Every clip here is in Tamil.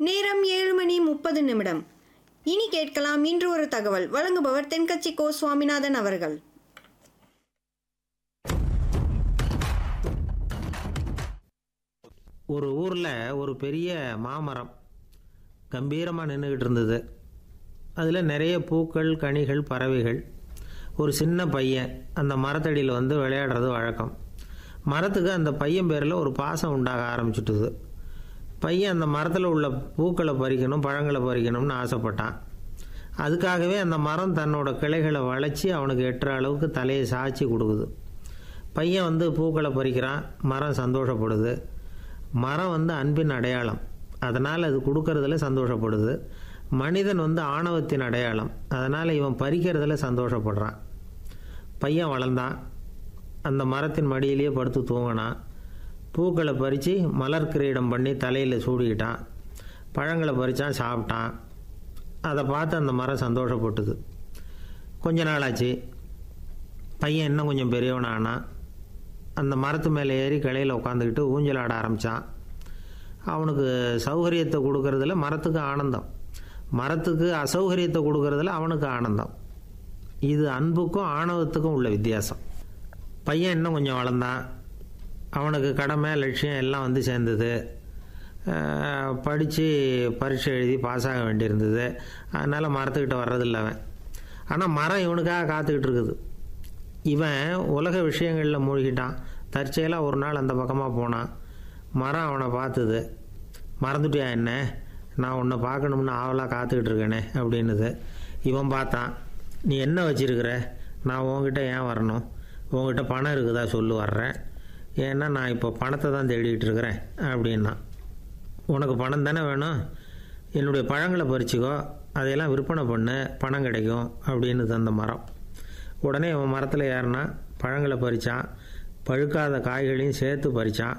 நேரம் ஏழு மணி முப்பது நிமிடம் இனி கேட்கலாம் இன்று ஒரு தகவல் வழங்குபவர் தென்கட்சி கோ சுவாமிநாதன் அவர்கள் ஒரு ஊரில் ஒரு பெரிய மாமரம் கம்பீரமாக நின்றுக்கிட்டு இருந்தது அதில் நிறைய பூக்கள் கனிகள் பறவைகள் ஒரு சின்ன பையன் அந்த மரத்தடியில் வந்து விளையாடுறது வழக்கம் மரத்துக்கு அந்த பையன் பேரில் ஒரு பாசம் உண்டாக ஆரம்பிச்சுட்டுது பையன் அந்த மரத்தில் உள்ள பூக்களை பறிக்கணும் பழங்களை பறிக்கணும்னு ஆசைப்பட்டான் அதுக்காகவே அந்த மரம் தன்னோட கிளைகளை வளைச்சி அவனுக்கு எட்டுற அளவுக்கு தலையை சாய்ச்சி கொடுக்குது பையன் வந்து பூக்களை பறிக்கிறான் மரம் சந்தோஷப்படுது மரம் வந்து அன்பின் அடையாளம் அதனால் அது கொடுக்கறதுல சந்தோஷப்படுது மனிதன் வந்து ஆணவத்தின் அடையாளம் அதனால் இவன் பறிக்கிறதுல சந்தோஷப்படுறான் பையன் வளர்ந்தான் அந்த மரத்தின் மடியிலேயே படுத்து தூங்கினான் பூக்களை பறித்து மலர் கிரீடம் பண்ணி தலையில் சூடிக்கிட்டான் பழங்களை பறித்தான் சாப்பிட்டான் அதை பார்த்து அந்த மரம் சந்தோஷப்பட்டுது கொஞ்ச நாளாச்சு பையன் இன்னும் கொஞ்சம் பெரியவனானான் அந்த மரத்து மேலே ஏறி கிளையில் உட்காந்துக்கிட்டு ஊஞ்சல் ஆட ஆரம்பித்தான் அவனுக்கு சௌகரியத்தை கொடுக்கறதுல மரத்துக்கு ஆனந்தம் மரத்துக்கு அசௌகரியத்தை கொடுக்கறதுல அவனுக்கு ஆனந்தம் இது அன்புக்கும் ஆணவத்துக்கும் உள்ள வித்தியாசம் பையன் இன்னும் கொஞ்சம் வளர்ந்தான் அவனுக்கு கடமை லட்சியம் எல்லாம் வந்து சேர்ந்தது படித்து பரீட்சை எழுதி பாஸ் ஆக வேண்டியிருந்தது அதனால் மரத்துக்கிட்ட வர்றதில்ல அவன் ஆனால் மரம் இவனுக்காக காத்துக்கிட்டு இருக்குது இவன் உலக விஷயங்களில் மூழ்கிட்டான் தற்செயலாக ஒரு நாள் அந்த பக்கமாக போனான் மரம் அவனை பார்த்தது மறந்துட்டியா என்ன நான் உன்னை பார்க்கணும்னு ஆவலாக காத்துக்கிட்டு இருக்கேனே அப்படின்னுது இவன் பார்த்தான் நீ என்ன வச்சிருக்கிற நான் உன்கிட்ட ஏன் வரணும் உங்ககிட்ட பணம் இருக்குதா சொல்லு வர்றேன் ஏன்னா நான் இப்போ பணத்தை தான் தேடிக்கிட்டு இருக்கிறேன் அப்படின்னா உனக்கு பணம் தானே வேணும் என்னுடைய பழங்களை பறிச்சுக்கோ அதையெல்லாம் விற்பனை பண்ணு பணம் கிடைக்கும் அப்படின்னு தந்த மரம் உடனே அவன் மரத்தில் ஏறினா பழங்களை பறித்தான் பழுக்காத காய்களையும் சேர்த்து பறித்தான்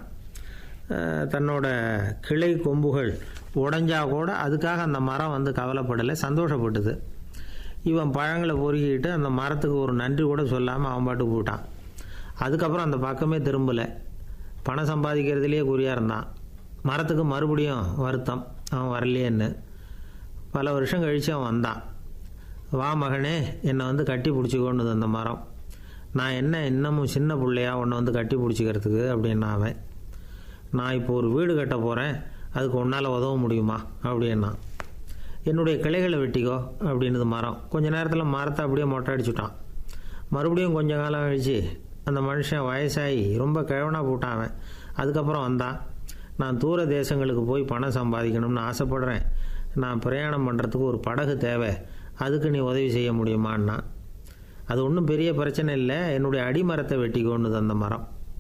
தன்னோட கிளை கொம்புகள் உடஞ்சா கூட அதுக்காக அந்த மரம் வந்து கவலைப்படலை சந்தோஷப்பட்டுது இவன் பழங்களை பொறுக்கிட்டு அந்த மரத்துக்கு ஒரு நன்றி கூட சொல்லாமல் அவன் பாட்டு போட்டான் அதுக்கப்புறம் அந்த பக்கமே திரும்பலை பணம் சம்பாதிக்கிறதுலேயே குறியாக இருந்தான் மரத்துக்கு மறுபடியும் வருத்தம் அவன் வரலையேன்னு பல வருஷம் கழித்து அவன் வந்தான் வா மகனே என்னை வந்து கட்டி பிடிச்சிக்கோன்னு அந்த மரம் நான் என்ன இன்னமும் சின்ன பிள்ளையா உன்னை வந்து கட்டி பிடிச்சிக்கிறதுக்கு அப்படின்னா அவன் நான் இப்போ ஒரு வீடு கட்ட போகிறேன் அதுக்கு உன்னால் உதவ முடியுமா அப்படின்னா என்னுடைய கிளைகளை வெட்டிக்கோ அப்படின்னுது மரம் கொஞ்ச நேரத்தில் மரத்தை அப்படியே மொட்டை அடிச்சுட்டான் மறுபடியும் கொஞ்ச காலம் கழிச்சு அந்த மனுஷன் வயசாகி ரொம்ப கிழவனாக போட்டான் அவன் அதுக்கப்புறம் வந்தான் நான் தூர தேசங்களுக்கு போய் பணம் சம்பாதிக்கணும்னு ஆசைப்படுறேன் நான் பிரயாணம் பண்ணுறதுக்கு ஒரு படகு தேவை அதுக்கு நீ உதவி செய்ய முடியுமான்னா அது ஒன்றும் பெரிய பிரச்சனை இல்லை என்னுடைய அடிமரத்தை வெட்டிக்கோன்னுது அந்த மரம்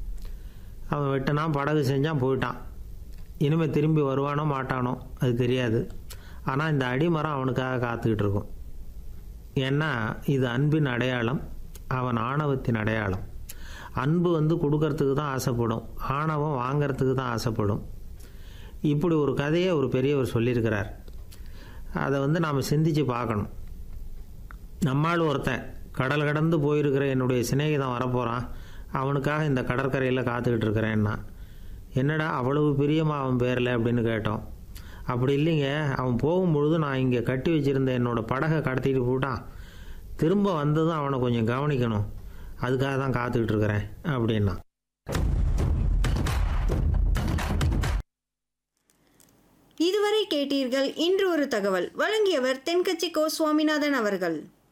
அவன் வெட்டினான் படகு செஞ்சான் போயிட்டான் இனிமேல் திரும்பி வருவானோ மாட்டானோ அது தெரியாது ஆனால் இந்த அடிமரம் அவனுக்காக காத்துக்கிட்டு இருக்கும் ஏன்னா இது அன்பின் அடையாளம் அவன் ஆணவத்தின் அடையாளம் அன்பு வந்து கொடுக்கறதுக்கு தான் ஆசைப்படும் ஆணவம் வாங்கிறதுக்கு தான் ஆசைப்படும் இப்படி ஒரு கதையை ஒரு பெரியவர் சொல்லியிருக்கிறார் அதை வந்து நாம் சிந்திச்சு பார்க்கணும் நம்மால் ஒருத்தன் கடல் கடந்து போயிருக்கிற என்னுடைய சிநேகிதன் வரப்போகிறான் அவனுக்காக இந்த கடற்கரையில் காத்துக்கிட்டு இருக்கிறேன்னா என்னடா அவ்வளவு பிரியமா அவன் பேரில் அப்படின்னு கேட்டோம் அப்படி இல்லைங்க அவன் போகும்பொழுது நான் இங்கே கட்டி வச்சுருந்த என்னோட படகை கடத்திட்டு போட்டான் திரும்ப வந்ததும் அவனை கொஞ்சம் கவனிக்கணும் அதுக்காக தான் காத்துக்கிட்டு இருக்கிறேன் அப்படின்னா இதுவரை கேட்டீர்கள் இன்று ஒரு தகவல் வழங்கியவர் தென்கட்சி கோ சுவாமிநாதன் அவர்கள்